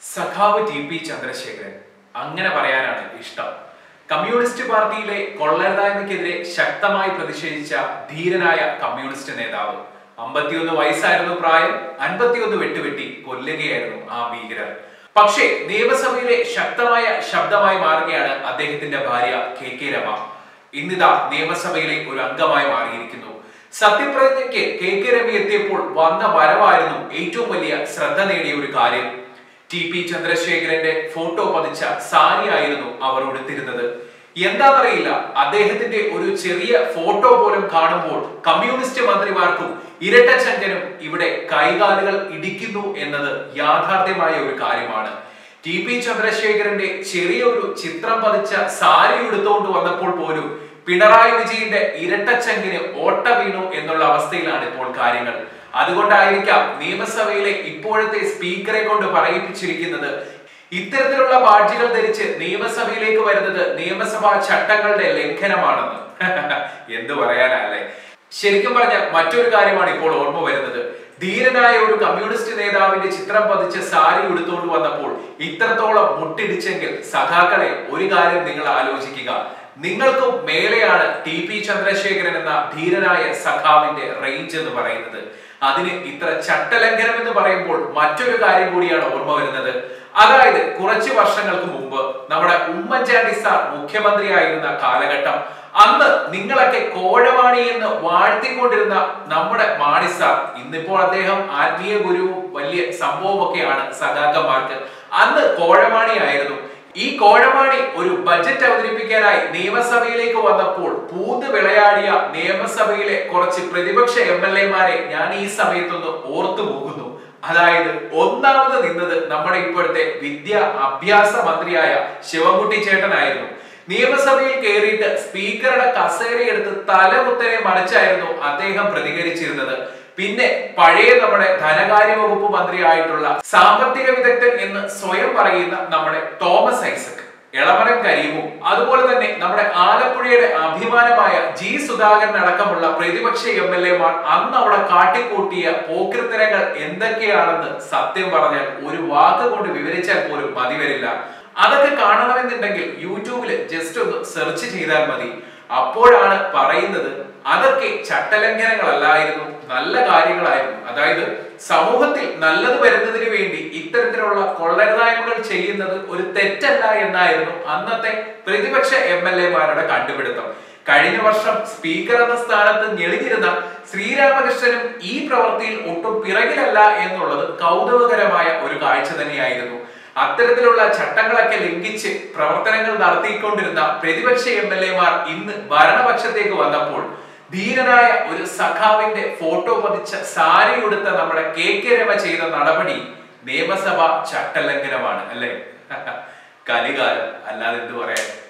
സഖാവ് T P Chandrasekharan അങ്ങനെ പറയാനാണ് ഇഷ്ടം കമ്മ്യൂണിസ്റ്റ് പാർട്ടിയിലെ കൊള്ളരുതായ്മയ്ക്കെതിരെ ശക്തമായി പ്രതിഷേധിച്ച ധീരനായ കമ്മ്യൂണിസ്റ്റ് നേതാവ് അമ്പത്തിയൊന്ന് വയസ്സായിരുന്നു പ്രായം അൻപത്തിയൊന്ന് വെട്ടുവെട്ടി കൊല്ലുകയായിരുന്നു ആ ഭീകരർ പക്ഷേ നിയമസഭയിലെ ശക്തമായ ശബ്ദമായി മാറുകയാണ് അദ്ദേഹത്തിന്റെ ഭാര്യ കെ കെ രമ ഇന്നിതാ നിയമസഭയിലെ ഒരു അംഗമായി മാറിയിരിക്കുന്നു സത്യപ്രതിജ്ഞയ്ക്ക് കെ കെ രമ എത്തിയപ്പോൾ വന്ന വരവായിരുന്നു ഏറ്റവും വലിയ ശ്രദ്ധ നേടിയ ഒരു കാര്യം ടി പി ചന്ദ്രശേഖരന്റെ ഫോട്ടോ പതിച്ച സാരിയായിരുന്നു അവർ ഉടുത്തിരുന്നത് എന്താണെന്നറിയില്ല അദ്ദേഹത്തിന്റെ ഒരു ചെറിയ ഫോട്ടോ പോലും കാണുമ്പോൾ കമ്മ്യൂണിസ്റ്റ് മന്ത്രിമാർക്കും ഇരട്ടച്ചങ്കനും ഇവിടെ കൈകാലുകൾ ഇടിക്കുന്നു എന്നത് യാഥാർത്ഥ്യമായ ഒരു കാര്യമാണ് ടി പി ചന്ദ്രശേഖരന്റെ ചെറിയൊരു ചിത്രം പതിച്ച സാരി എടുത്തുകൊണ്ട് വന്നപ്പോൾ പോലും പിണറായി വിജയന്റെ ഇരട്ടച്ചങ്കിന് ഓട്ട വീണു എന്നുള്ള അവസ്ഥയിലാണ് ഇപ്പോൾ കാര്യങ്ങൾ അതുകൊണ്ടായിരിക്കാം നിയമസഭയിലെ ഇപ്പോഴത്തെ സ്പീക്കറെ കൊണ്ട് പറയിപ്പിച്ചിരിക്കുന്നത് ഇത്തരത്തിലുള്ള ബാഡ്ജുകൾ ധരിച്ച് നിയമസഭയിലേക്ക് വരുന്നത് നിയമസഭാ ചട്ടങ്ങളുടെ ലംഘനമാണെന്ന് എന്തു പറയാനല്ലേ ശരിക്കും പറഞ്ഞാൽ മറ്റൊരു കാര്യമാണ് ഇപ്പോൾ ഓർമ്മ വരുന്നത് ധീരനായ ഒരു കമ്മ്യൂണിസ്റ്റ് നേതാവിന്റെ ചിത്രം പതിച്ച് സാരി ഉടുത്തുകൊണ്ട് വന്നപ്പോൾ ഇത്രത്തോളം മുട്ടിടിച്ചെങ്കിൽ സഖാക്കളെ ഒരു കാര്യം നിങ്ങൾ ആലോചിക്കുക നിങ്ങൾക്കും മേലെയാണ് ടി പി ചന്ദ്രശേഖരൻ എന്ന ധീരനായ സഖാവിന്റെ റേഞ്ച് എന്ന് പറയുന്നത് അതിന് ഇത്ര ചട്ടലംഘനം എന്ന് പറയുമ്പോൾ മറ്റൊരു കാര്യം കൂടിയാണ് ഓർമ്മ വരുന്നത് അതായത് കുറച്ച് വർഷങ്ങൾക്ക് മുമ്പ് നമ്മുടെ ഉമ്മൻചാണ്ടി സാർ മുഖ്യമന്ത്രിയായിരുന്ന കാലഘട്ടം അന്ന് നിങ്ങളൊക്കെ കോഴവാണി എന്ന് വാഴ്ത്തിക്കൊണ്ടിരുന്ന നമ്മുടെ മാണി സാർ ഇന്നിപ്പോൾ അദ്ദേഹം ആത്മീയ ഗുരുവും വലിയ സംഭവമൊക്കെയാണ് സഖാക്കന്മാർക്ക് അന്ന് കോഴവാണി ആയിരുന്നു ഈ കോഴമാണി ഒരു ബജറ്റ് അവതരിപ്പിക്കാനായി നിയമസഭയിലേക്ക് വന്നപ്പോൾ പൂത്ത് വിളയാടിയ നിയമസഭയിലെ കുറച്ച് പ്രതിപക്ഷ എം എൽ എമാരെ ഞാൻ ഈ സമയത്തൊന്ന് ഓർത്തു പോകുന്നു അതായത് ഒന്നാമത് നിന്നത് നമ്മുടെ ഇപ്പോഴത്തെ വിദ്യാ അഭ്യാസ മന്ത്രിയായ ശിവൻകുട്ടി ചേട്ടനായിരുന്നു നിയമസഭയിൽ കയറിയിട്ട് സ്പീക്കറുടെ കസേരയെടുത്ത് തലകുത്തനെ മറിച്ചായിരുന്നു അദ്ദേഹം പ്രതികരിച്ചിരുന്നത് പിന്നെ പഴയ നമ്മുടെ ധനകാര്യ വകുപ്പ് മന്ത്രിയായിട്ടുള്ള സാമ്പത്തിക വിദഗ്ധൻ എന്ന് സ്വയം പറയുന്ന നമ്മുടെ തോമസ് ഐസക് എളമരം കരീമും അതുപോലെ തന്നെ നമ്മുടെ ആലപ്പുഴയുടെ അഭിമാനമായ ജി സുധാകരൻ അടക്കമുള്ള പ്രതിപക്ഷ എം എൽ എമാർ അന്ന് അവിടെ കാട്ടിക്കൂട്ടിയ പോക്കൃത്തരങ്ങൾ എന്തൊക്കെയാണെന്ന് സത്യം പറഞ്ഞാൽ ഒരു വാക്ക് കൊണ്ട് വിവരിച്ചാൽ പോലും മതി വരില്ല അതൊക്കെ കാണണമെന്നുണ്ടെങ്കിൽ യൂട്യൂബിൽ ജസ്റ്റ് ഒന്ന് സെർച്ച് ചെയ്താൽ മതി അപ്പോഴാണ് പറയുന്നത് അതൊക്കെ ചട്ടലംഘനങ്ങളല്ലായിരുന്നു നല്ല കാര്യങ്ങളായിരുന്നു അതായത് സമൂഹത്തിൽ നല്ലത് വരുന്നതിന് വേണ്ടി ഇത്തരത്തിലുള്ള കൊള്ളരുതായ്മകൾ ചെയ്യുന്നത് ഒരു തെറ്റല്ല എന്നായിരുന്നു അന്നത്തെ പ്രതിപക്ഷ എം എൽ എമാരുടെ കണ്ടുപിടുത്തം കഴിഞ്ഞ വർഷം സ്പീക്കർ എന്ന സ്ഥാനത്ത് ഞെളിഞ്ഞിരുന്ന ശ്രീരാമകൃഷ്ണനും ഈ പ്രവൃത്തിയിൽ ഒട്ടും പിറകിലല്ല എന്നുള്ളത് കൗതുകകരമായ ഒരു കാഴ്ച തന്നെയായിരുന്നു അത്തരത്തിലുള്ള ചട്ടങ്ങളൊക്കെ ലംഘിച്ച് പ്രവർത്തനങ്ങൾ നടത്തിക്കൊണ്ടിരുന്ന പ്രതിപക്ഷ എം എൽ എമാർ ഇന്ന് ഭരണപക്ഷത്തേക്ക് വന്നപ്പോൾ ധീരനായ ഒരു സഖാവിന്റെ ഫോട്ടോ പതിച്ച സാരി ഉടുത്ത നമ്മുടെ കെ കെ രമ ചെയ്ത നടപടി നിയമസഭ ചട്ടലംഘനമാണ് അല്ലെ കലികാലം അല്ലാതെ എന്ത് പറയാൻ